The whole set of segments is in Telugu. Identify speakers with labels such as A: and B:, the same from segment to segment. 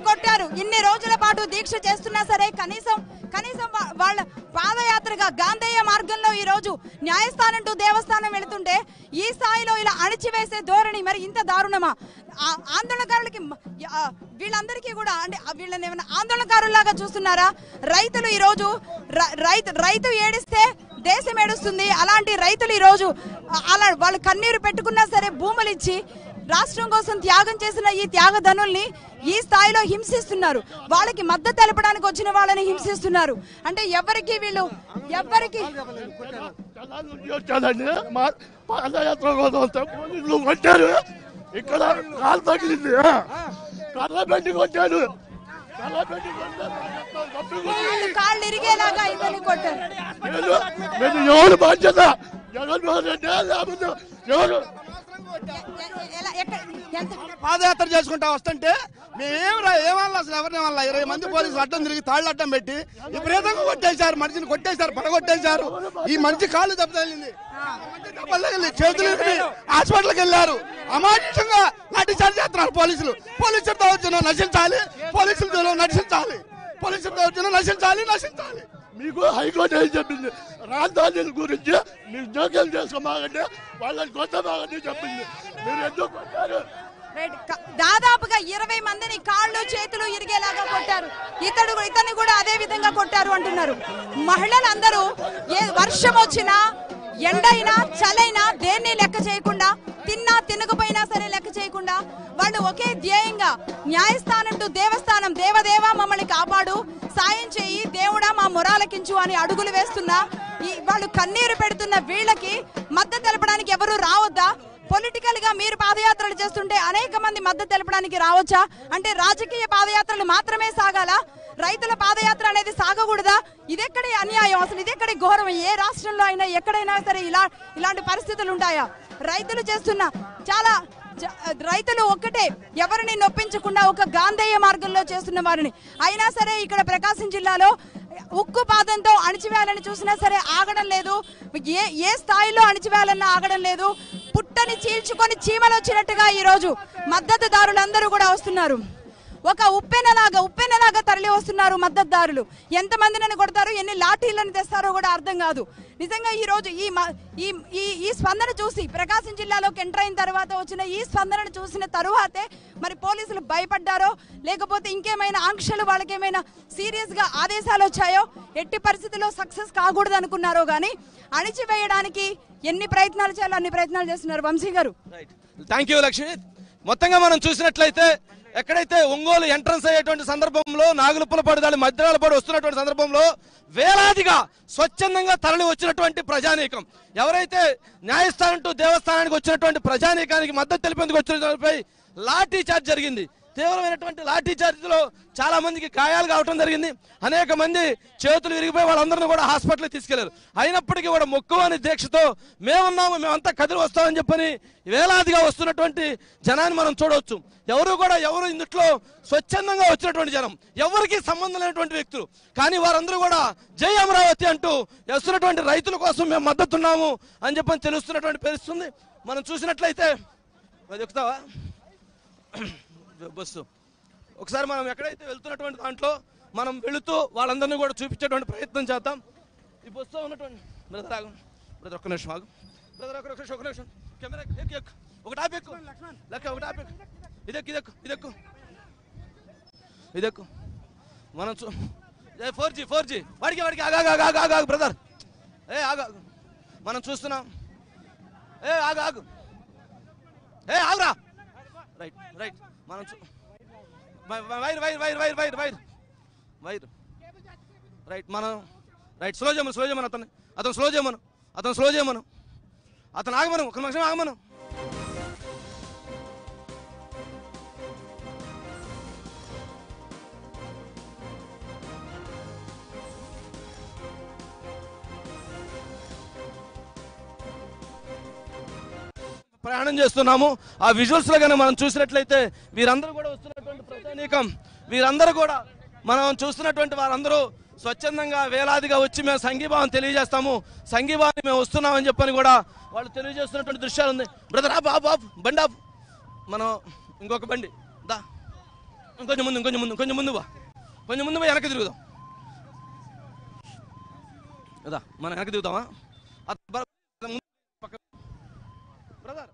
A: కొట్టారు ఇన్ని రోజుల పాటు దీక్ష చేస్తున్నా సరే కనీసం కనీసం వా- వాళ్ళ పాదయాత్రగా గాంధేయ మార్గంలో ఈ రోజు న్యాయస్థానం టు దేవస్థానం వెళుతుంటే ఈ స్థాయిలో ఇలా అణిచివేసే ధోరణి మరి ఇంత దారుణమా ఆ- ఆందోళనకారులకి మ- ఆ, వీళ్ళందరికీ కూడా అంటే ఆ వీళ్ళని ఏమైనా ఆందోళనకారులాగా చూస్తున్నారా రైతులు ఈ రోజు ర- రైతు రైతు ఏడిస్తే దేశం ఏడుస్తుంది అలాంటి రైతులు ఈ రోజు ఆ- అలా వాళ్ళు కన్నీరు పెట్టుకున్నా సరే భూములు ఇచ్చి రాష్ట్రం కోసం త్యాగం చేసిన ఈ త్యాగధనుల్ని ఈ స్థాయిలో హింసిస్తున్నారు వాళ్ళకి మద్దతు తెలపడానికి వచ్చిన వాళ్ళని హింసిస్తున్నారు అంటే ఎవరికి వీళ్ళు ఎవరికి
B: వచ్చానండి మా పాదయాత్ర కోసం వస్తే పోలీసులు కొట్టారు ఇక్కడ కాలు తగిలింది కర్ర పెట్టి కొట్టారు కర్ర పెట్టి కొట్టారు
A: వాళ్ళు కాళ్ళు ఇరిగేలాగా ఇవన్నీ కొట్టారు
B: నేను నేను ఎవరు బాధ్యత జగన్మోహన్ రెడ్డి లేకపోతే ఎవరు
A: ఎ- ఎ- ఎలా- ఎక్కడ- ఎంత
C: పాదయాత్ర చేసుకుంటా వస్తుంటే మేమేం రా ఏమన్నా అసలు ఎవరిని వల్ల ఇరవై మంది పోలీసులు అడ్డం తిరిగి తాళ్ళు అడ్డం పెట్టి విపరీతంగా కొట్టేశారు మనిషిని కొట్టేశారు పడగొట్టేశారు ఈ మనిషి కాళ్ళు దెబ్బ తగిలింది దెబ్బలు తగిలి చేతులు ఇరిగి హాస్పిటల్కి వెళ్ళారు అమానుషంగా లాఠీ చార్జ్ చేస్తున్నారు పోలీసులు పోలీసులతో వచ్చిన నశించాలి పోలీసులతో నశించాలి పోలీసులతో వచ్చిన నశించాలి నశించాలి
B: మీకు హైకోర్టు ఏం చెప్పింది రాజధాని గురించి మీరు జోక్యం చేసుకోమాగండి వాళ్ళని కొట్టమాగండి చెప్పింది మీరు ఎందుకు కొట్టారు
A: రైట్. క- దాదాపుగా ఇరవై మందిని కాళ్ళు చేతులు ఇరిగేలాగా కొట్టారు ఇతడు ఇతన్ని కూడా అదే విధంగా కొట్టారు అంటున్నారు మహిళలందరూ ఏ వర్షం వచ్చినా ఎండైనా చలైనా దేన్ని లెక్క చేయకుండా తిన్నా తినకపోయినా సరే లెక్క చేయకుండా వాళ్ళు ఒకే ధ్యేయంగా న్యాయస్థానం టు దేవస్థానం దేవదేవ మమ్మల్ని కాపాడు సాయం చేయి దేవుడా మా మొరాలకించు అని అడుగులు వేస్తున్నా ఈ వాళ్ళు కన్నీరు పెడుతున్న వీళ్ళకి మద్దతు తెలపడానికి ఎవరు రావద్దా పొలిటికల్ గా మీరు పాదయాత్రలు చేస్తుంటే అనేక మంది మద్దతు తెలపడానికి రావచ్చా అంటే రాజకీయ పాదయాత్రలు మాత్రమే సాగాలా రైతుల పాదయాత్ర అనేది సాగకూడదా ఇదెక్కడి అన్యాయం అసలు ఇదెక్కడి ఘోరం ఏ రాష్ట్రంలో అయినా ఎక్కడైనా సరే ఇలా ఇలాంటి పరిస్థితులు ఉంటాయా రైతులు చేస్తున్న చాలా జ- రైతులు ఒక్కటే ఎవరిని నొప్పించకుండా ఒక గాంధేయ మార్గంలో చేస్తున్న వారిని అయినా సరే ఇక్కడ ప్రకాశం జిల్లాలో ఉక్కు పాదంతో అణిచివేయాలని చూసినా సరే ఆగడం లేదు ఏ ఏ స్థాయిలో అణిచివేయాలన్నా ఆగడం లేదు పుట్టని చీల్చుకొని చీమలు వచ్చినట్టుగా ఈ రోజు మద్దతుదారులందరూ కూడా వస్తున్నారు ఒక ఉప్పెనలాగా ఉప్పెనలాగా తరలి వస్తున్నారు మద్దతుదారులు ఎంతమంది నన్ను కొడతారు ఎన్ని లాఠీలను తెస్తారో కూడా అర్థం కాదు నిజంగా ఈ రోజు ఈ మ- ఈ ఈ- ఈ స్పందన చూసి ప్రకాశం జిల్లాలోకి ఎంటర్ అయిన తర్వాత వచ్చిన ఈ స్పందనను చూసిన తరువాతే మరి పోలీసులు భయపడ్డారో లేకపోతే ఇంకేమైనా ఆంక్షలు వాళ్ళకి ఏమైనా సీరియస్ గా ఆదేశాలు వచ్చాయో ఎట్టి పరిస్థితుల్లో సక్సెస్ కాకూడదు అనుకున్నారో గానీ అణిచివేయడానికి ఎన్ని ప్రయత్నాలు చేయాలో అన్ని ప్రయత్నాలు చేస్తున్నారు వంశీ గారు
D: రైట్ థ్యాంక్ యూ లక్ష్మి మొత్తంగా మనం చూసినట్లయితే ఎక్కడైతే ఒంగోలు ఎంట్రన్స్ అయ్యేటువంటి సందర్భంలో నాగులపుల పడిదాలి మధ్యాల పడి వస్తున్నటువంటి సందర్భంలో వేలాదిగా స్వచ్ఛందంగా తరలి వచ్చినటువంటి ప్రజానీకం ఎవరైతే న్యాయస్థానం టు దేవస్థానానికి వచ్చినటువంటి ప్రజానీకానికి మద్దతు తెలిపేందుకు వచ్చిన వారిపై లాఠీ చార్జ్ జరిగింది తీవ్రమైనటువంటి లాఠీ చార్జ్లో చాలా మందికి గాయాలు కావటం జరిగింది అనేక మంది చేతులు విరిగిపోయి వాళ్ళందరినీ కూడా హాస్పిటల్కి తీసుకెళ్లారు అయినప్పటికీ కూడా మొక్కువని దీక్షతో మేమున్నాము మేమంతా కదిలి వస్తామని చెప్పని వేలాదిగా వస్తున్నటువంటి జనాన్ని మనం చూడవచ్చు ఎవరు కూడా ఎవరు ఇందుట్లో స్వచ్ఛందంగా వచ్చినటువంటి జనం ఎవరికి సంబంధం లేనటువంటి వ్యక్తులు కానీ వారందరూ కూడా జై అమరావతి అంటూ వస్తున్నటువంటి రైతుల కోసం మేము మద్దతున్నాము అని చెప్పని తెలుస్తున్నటువంటి పరిస్థితుంది మనం చూసినట్లయితే అది ఎక్కుతావా బస్సు ఒకసారి మనం ఎక్కడైతే వెళ్తున్నటువంటి దాంట్లో మనం వెళుతూ వాళ్ళందరినీ కూడా చూపించేటువంటి ప్రయత్నం చేద్దాం ఈ బస్సులో ఉన్నటువంటి బ్రదర్ ఆగు బ్రదర్ ఒక్క నిమిషం ఆగు బ్రదర్ ఒక నిమిషం ఒక నిమిషం కెమెరా ఎక్కు ఎక్కు ఒక టాప్ ఎక్కు లెక్క ఒక టాప్ ఎక్కు ఇదెక్కు ఇదెక్కు ఇదెక్కు ఇదెక్కు మనం చూ ఫోర్ జీ ఫోర్ జీ వాడికి వాడికి ఆగా ఆగా ఆగా ఆగా బ్రదర్ ఏ ఆగా మనం చూస్తున్నాం ఏ ఆగు ఆగు ఏ ఆగురా రైట్ రైట్ మనం చూ- వై- వై- wire wire wire wire wire wire wire right మనం రైట్ స్లో చేయమను స్లో చేయమను అతను అతను స్లో చేయమను అతను స్లో చేయమను అతను ఆగమను ఒక నిమిషం ఆగమను ప్రయాణం చేస్తున్నాము ఆ విజువల్స్ లో కానీ మనం చూసినట్లయితే వీరందరూ కూడా వస్తున్నటువంటి ప్రజానీకం వీరందరూ కూడా మనం చూస్తున్నటువంటి వారందరూ స్వచ్ఛందంగా వేలాదిగా వచ్చి మేము సంఘీభావం తెలియజేస్తాము సంఘీభావాన్ని మేము వస్తున్నామని చెప్పని కూడా వాళ్ళు తెలియజేస్తున్నటువంటి దృశ్యాలు ఉంది బ్రదర్ ఆప్ ఆప్ ఆప్ బండి ఆప్ మనం ఇంకొక బండి దా ఇంకొంచెం ముందు ఇంకొంచెం ముందు కొంచెం ముందు బా కొంచెం ముందు బా వెనక్కి తిరుగుదాం కదా మనం వెనక్కి దిగుతామా అత- బర- ముందు పక్క- బ్రదర్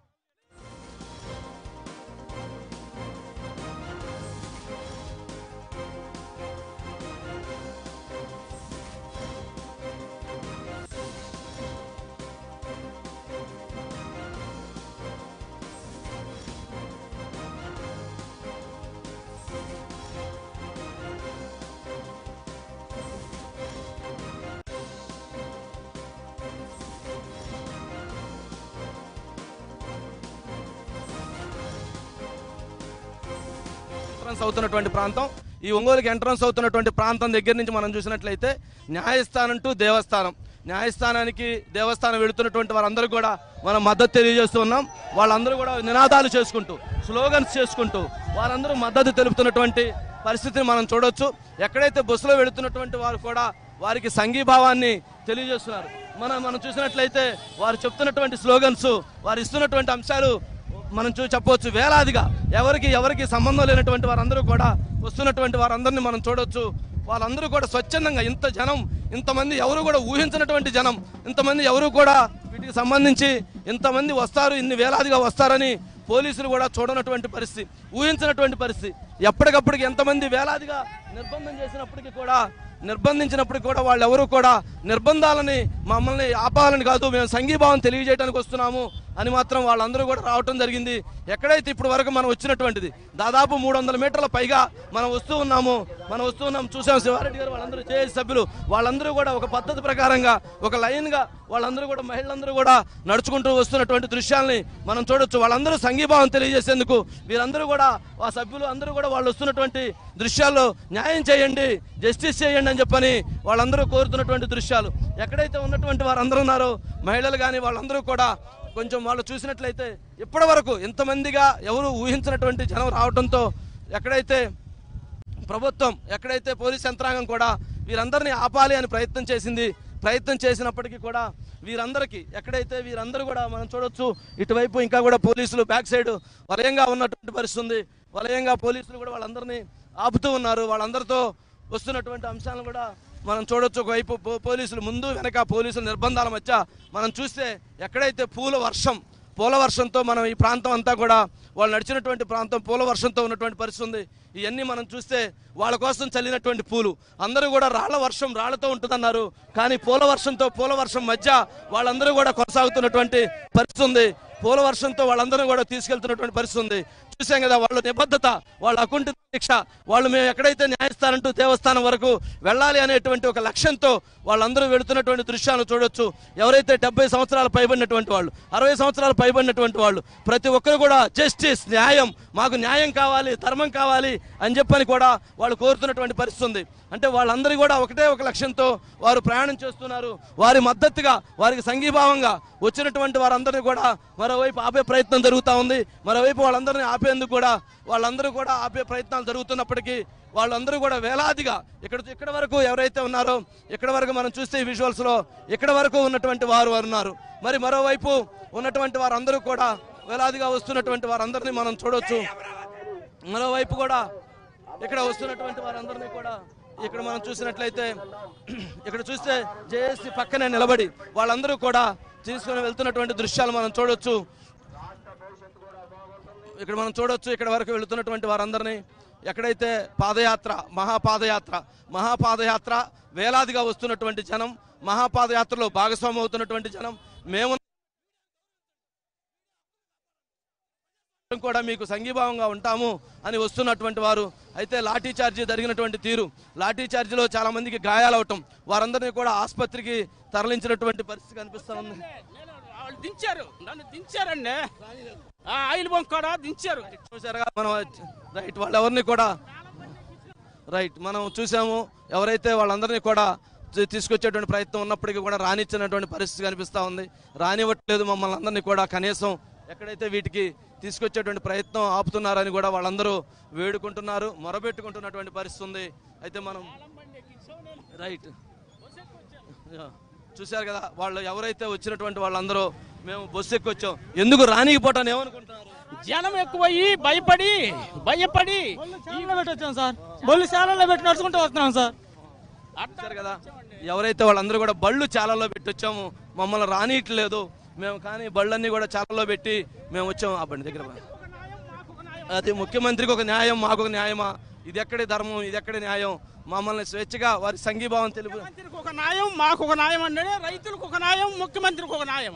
D: ఎంట్రన్స్ అవుతున్నటువంటి ప్రాంతం ఈ ఒంగోలుకి ఎంట్రన్స్ అవుతున్నటువంటి ప్రాంతం దగ్గర నుంచి మనం చూసినట్లయితే న్యాయస్థానం టు దేవస్థానం న్యాయస్థానానికి దేవస్థానం వెళుతున్నటువంటి వారందరూ కూడా మనం మద్దతు తెలియజేస్తూ ఉన్నాం వాళ్ళందరూ కూడా నినాదాలు చేసుకుంటూ స్లోగన్స్ చేసుకుంటూ వారందరూ మద్దతు తెలుపుతున్నటువంటి పరిస్థితిని మనం చూడొచ్చు ఎక్కడైతే బస్సులో వెళుతున్నటువంటి వారు కూడా వారికి సంఘీభావాన్ని తెలియజేస్తున్నారు మనం మనం చూసినట్లయితే వారు చెప్తున్నటువంటి స్లోగన్స్ వారు ఇస్తున్నటువంటి అంశాలు మనం చూ చెప్పవచ్చు వేలాదిగా ఎవరికి ఎవరికి సంబంధం లేనటువంటి వారందరూ కూడా వస్తున్నటువంటి వారందరినీ మనం చూడొచ్చు వాళ్ళందరూ కూడా స్వచ్ఛందంగా ఇంత జనం ఇంతమంది ఎవరు కూడా ఊహించినటువంటి జనం ఇంతమంది ఎవరు కూడా వీటికి సంబంధించి ఇంతమంది వస్తారు ఇన్ని వేలాదిగా వస్తారని పోలీసులు కూడా చూడనటువంటి పరిస్థితి ఊహించినటువంటి పరిస్థితి ఎప్పటికప్పటికి ఎంతమంది వేలాదిగా నిర్బంధం చేసినప్పటికీ కూడా నిర్బంధించినప్పటికీ కూడా వాళ్ళు ఎవరు కూడా నిర్బంధాలని మమ్మల్ని ఆపాలని కాదు మేము సంఘీభావం తెలియజేయడానికి వస్తున్నాము అని మాత్రం వాళ్ళందరూ కూడా రావటం జరిగింది ఎక్కడైతే ఇప్పుడు వరకు మనం వచ్చినటువంటిది దాదాపు మూడు వందల మీటర్ల పైగా మనం వస్తూ ఉన్నాము మనం వస్తూ ఉన్నాం చూసాం శివారెడ్డి గారు వాళ్ళందరూ జేఏసీ సభ్యులు వాళ్ళందరూ కూడా ఒక పద్ధతి ప్రకారంగా ఒక లైన్గా వాళ్ళందరూ కూడా మహిళలందరూ కూడా నడుచుకుంటూ వస్తున్నటువంటి దృశ్యాల్ని మనం చూడొచ్చు వాళ్ళందరూ సంఘీభావం తెలియజేసేందుకు వీరందరూ కూడా ఆ సభ్యులు అందరూ కూడా వాళ్ళు వస్తున్నటువంటి దృశ్యాల్లో న్యాయం చేయండి జస్టిస్ చేయండి అని చెప్పని వాళ్ళందరూ కోరుతున్నటువంటి దృశ్యాలు ఎక్కడైతే ఉన్నటువంటి వారందరూ ఉన్నారో మహిళలు కానీ వాళ్ళందరూ కూడా కొంచెం వాళ్ళు చూసినట్లయితే ఇప్పటి వరకు ఇంతమందిగా ఎవరు ఊహించినటువంటి జనం రావడంతో ఎక్కడైతే ప్రభుత్వం ఎక్కడైతే పోలీస్ యంత్రాంగం కూడా వీరందరినీ ఆపాలి అని ప్రయత్నం చేసింది ప్రయత్నం చేసినప్పటికీ కూడా వీరందరికీ ఎక్కడైతే వీరందరూ కూడా మనం చూడొచ్చు ఇటువైపు ఇంకా కూడా పోలీసులు బ్యాక్ సైడ్ వలయంగా ఉన్నటువంటి పరిస్థితి ఉంది వలయంగా పోలీసులు కూడా వాళ్ళందరినీ ఆపుతూ ఉన్నారు వాళ్ళందరితో వస్తున్నటువంటి అంశాలను కూడా మనం చూడొచ్చు ఒకవైపు పో- పోలీసులు ముందు వెనక పోలీసుల నిర్బంధాల మధ్య మనం చూస్తే ఎక్కడైతే పూల వర్షం పూల వర్షంతో మనం ఈ ప్రాంతం అంతా కూడా వాళ్ళు నడిచినటువంటి ప్రాంతం పూల వర్షంతో ఉన్నటువంటి పరిస్థితి ఉంది ఇవన్నీ మనం చూస్తే వాళ్ళ కోసం చల్లినటువంటి పూలు అందరూ కూడా రాళ్ల వర్షం రాళ్లతో ఉంటుందన్నారు కానీ పూల వర్షంతో పూల వర్షం మధ్య వాళ్ళందరూ కూడా కొనసాగుతున్నటువంటి పరిస్థితి ఉంది పూల వర్షంతో వాళ్ళందరూ కూడా తీసుకెళ్తున్నటువంటి పరిస్థితి ఉంది చూసాం కదా వాళ్ళ నిబద్ధత వాళ్ళ అకుంఠిత దీక్ష వాళ్ళు మేము ఎక్కడైతే న్యాయస్థానం టు దేవస్థానం వరకు వెళ్ళాలి అనేటువంటి ఒక లక్ష్యంతో వాళ్ళందరూ వెళుతున్నటువంటి దృశ్యాలను చూడొచ్చు ఎవరైతే డెబ్బై సంవత్సరాలు పైబడినటువంటి వాళ్ళు అరవై సంవత్సరాలు పైబడినటువంటి వాళ్ళు ప్రతి ఒక్కరు కూడా జస్టిస్ న్యాయం మాకు న్యాయం కావాలి ధర్మం కావాలి అని చెప్పని కూడా వాళ్ళు కోరుతున్నటువంటి పరిస్థితి ఉంది అంటే వాళ్ళందరూ కూడా ఒకటే ఒక లక్ష్యంతో వారు ప్రయాణం చేస్తున్నారు వారి మద్దతుగా వారికి సంఘీభావంగా వచ్చినటువంటి వారందరినీ కూడా మరోవైపు ఆపే ప్రయత్నం జరుగుతూ ఉంది మరోవైపు వాళ్ళందరినీ ఆపేందుకు కూడా వాళ్ళందరూ కూడా ఆపే ప్రయత్నాలు జరుగుతున్నప్పటికీ వాళ్ళందరూ కూడా వేలాదిగా ఇక్కడ ఇక్కడ వరకు ఎవరైతే ఉన్నారో ఇక్కడ వరకు మనం చూస్తే ఈ విజువల్స్ లో ఇక్కడ వరకు ఉన్నటువంటి వారు వారు ఉన్నారు మరి మరోవైపు ఉన్నటువంటి వారందరూ కూడా వేలాదిగా వస్తున్నటువంటి వారందరినీ మనం చూడొచ్చు మరోవైపు కూడా ఇక్కడ వస్తున్నటువంటి వారందరినీ కూడా ఇక్కడ మనం చూసినట్లయితే ఇక్కడ చూస్తే జేఏసీ పక్కనే నిలబడి వాళ్ళందరూ కూడా తీసుకుని వెళ్తున్నటువంటి దృశ్యాలు మనం చూడొచ్చు ఇక్కడ మనం చూడొచ్చు ఇక్కడ వరకు వెళుతున్నటువంటి వారందరినీ ఎక్కడైతే పాదయాత్ర మహాపాదయాత్ర మహాపాదయాత్ర వేలాదిగా వస్తున్నటువంటి జనం మహాపాదయాత్రలో భాగస్వామి అవుతున్నటువంటి జనం మేము కూడా మీకు సంఘీభావంగా ఉంటాము అని వస్తున్నటువంటి వారు అయితే లాఠీ చార్జీ జరిగినటువంటి తీరు లాఠీ చార్జీలో చాలా మందికి గాయాలవటం వారందరినీ కూడా ఆసుపత్రికి తరలించినటువంటి పరిస్థితి కనిపిస్తా ఉంది
E: నేను వాళ్ళు దించారు నన్ను దించారండి ఆ ఆయిల్ బంక్ కూడా దించారు
D: చూసారుగా మనం రైట్ వాళ్ళు ఎవరిని కూడా రైట్ మనం చూసాము ఎవరైతే వాళ్ళందరినీ కూడా తీ- తీసుకొచ్చేటువంటి ప్రయత్నం ఉన్నప్పటికీ కూడా రానిచ్చినటువంటి పరిస్థితి కనిపిస్తా ఉంది రానివ్వట్లేదు మమ్మల్ని అందరినీ కూడా కనీసం ఎక్కడైతే వీటికి తీసుకొచ్చేటువంటి ప్రయత్నం ఆపుతున్నారని కూడా వాళ్ళందరూ వేడుకుంటున్నారు మొరబెట్టుకుంటున్నటువంటి పరిస్థితి ఉంది అయితే మనం రైట్ యా. చూశారు కదా వాళ్ళు ఎవరైతే వచ్చినటువంటి వాళ్ళందరూ మేము బస్సు ఎక్కి వచ్చాం ఎందుకు రానికపోవటాన్ని ఏమనుకుంటున్నారు
E: జనం ఎక్కువయ్యి భయపడి భయపడి
F: శాలలో పెట్టి వచ్చాం సార్ బొల్లి శాలలో పెట్టి నడుచుకుంటూ వస్తున్నాం సార్
D: చూశారు కదా ఎవరైతే వాళ్ళందరూ కూడా బళ్ళు చాలలో పెట్టి వచ్చాము మమ్మల్ని రానియట్లేదు మేము కానీ బళ్ళన్నీ కూడా చాలలో పెట్టి మేము వచ్చాము ఆ బండి దగ్గర రా. అది ముఖ్యమంత్రికి ఒక న్యాయం మాకు ఒక న్యాయమా ఇది ఎక్కడి ధర్మం ఇది ఎక్కడి న్యాయం మమ్మల్ని స్వేచ్ఛగా వారి సంఘీభావం తెలుపు
E: ముఖ్యమంత్రికి ఒక న్యాయం మాకు ఒక న్యాయం అంటే రైతులకు ఒక న్యాయం ముఖ్యమంత్రికి ఒక న్యాయం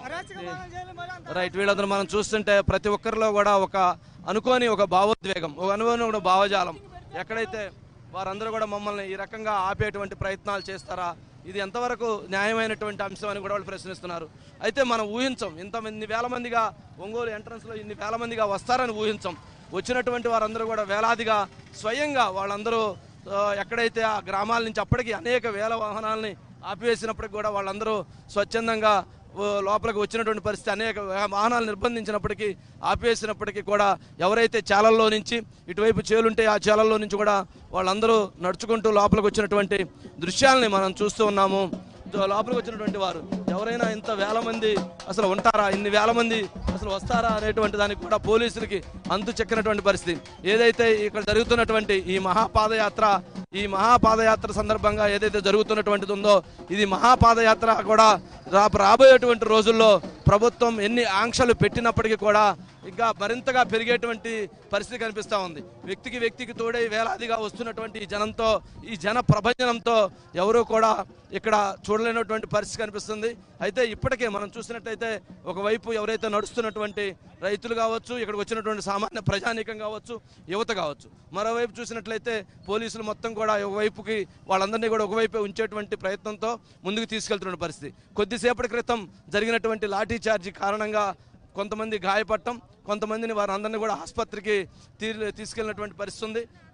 D: రైట్ వీళ్ళందరూ మనం చూస్తుంటే ప్రతి ఒక్కరిలో కూడా ఒక అనుకోని ఒక భావోద్వేగం ఒక అనుకోని ఒక భావజాలం ఎక్కడైతే వారందరూ కూడా మమ్మల్ని ఈ రకంగా ఆపేటువంటి ప్రయత్నాలు చేస్తారా ఇది ఎంతవరకు న్యాయమైనటువంటి అంశం అని కూడా వాళ్ళు ప్రశ్నిస్తున్నారు అయితే మనం ఊహించం ఇంత ఇన్ని వేల మందిగా ఒంగోలు ఎంట్రన్స్లో ఇన్ని వేల మందిగా వస్తారని ఊహించం వచ్చినటువంటి వారందరూ కూడా వేలాదిగా స్వయంగా వాళ్ళందరూ ఆ, ఎక్కడైతే ఆ గ్రామాల నుంచి అప్పటికి అనేక వేల వాహనాలని ఆపివేసినప్పటికి కూడా వాళ్ళందరూ స్వచ్ఛందంగా ఓ లోపలికి వచ్చినటువంటి పరిస్థితి అనేక వాహనాలు నిర్బంధించినప్పటికీ ఆపేసినప్పటికీ కూడా ఎవరైతే చాలల్లో నుంచి ఇటువైపు చేలుంటే ఆ చేలల్లో నుంచి కూడా వాళ్ళందరూ నడుచుకుంటూ లోపలికి వచ్చినటువంటి దృశ్యాలని మనం చూస్తూ ఉన్నాము దో- లోపలికి వచ్చినటువంటి వారు ఎవరైనా ఇంత వేల మంది అసలు ఉంటారా ఇన్ని వేల మంది అసలు వస్తారా అనేటువంటి దానికి కూడా పోలీసులకి అంతు చెక్కినటువంటి పరిస్థితి ఏదైతే ఇక్కడ జరుగుతున్నటువంటి ఈ మహాపాదయాత్ర ఈ మహాపాదయాత్ర సందర్భంగా ఏదైతే జరుగుతున్నటువంటిది ఉందో ఇది మహాపాదయాత్ర కూడా రా రాబోయేటువంటి రోజుల్లో ప్రభుత్వం ఎన్ని ఆంక్షలు పెట్టినప్పటికీ కూడా ఇంకా మరింతగా పెరిగేటువంటి పరిస్థితి కనిపిస్తూ ఉంది వ్యక్తికి వ్యక్తికి తోడై వేలాదిగా వస్తున్నటువంటి ఈ జనంతో ఈ జన ప్రభంజనంతో ఎవరూ కూడా ఇక్కడ చూడలేనటువంటి పరిస్థితి కనిపిస్తుంది అయితే ఇప్పటికే మనం చూసినట్టయితే ఒకవైపు ఎవరైతే నడుస్తున్నటువంటి రైతులు కావచ్చు ఇక్కడికి వచ్చినటువంటి సామాన్య ప్రజానీకం కావచ్చు యువత కావచ్చు మరోవైపు చూసినట్లయితే పోలీసులు మొత్తం కూడా ఒకవైపుకి వాళ్ళందరినీ కూడా ఒకవైపే ఉంచేటువంటి ప్రయత్నంతో ముందుకు తీసుకెళ్తున్న పరిస్థితి కొద్దిసేపటి క్రితం జరిగినటువంటి లాఠీ చార్జీ కారణంగా కొంతమంది గాయపడటం కొంతమందిని వారందరినీ కూడా ఆసుపత్రికి తీ తీసుకెళ్ళినటువంటి పరిస్థితి ఉంది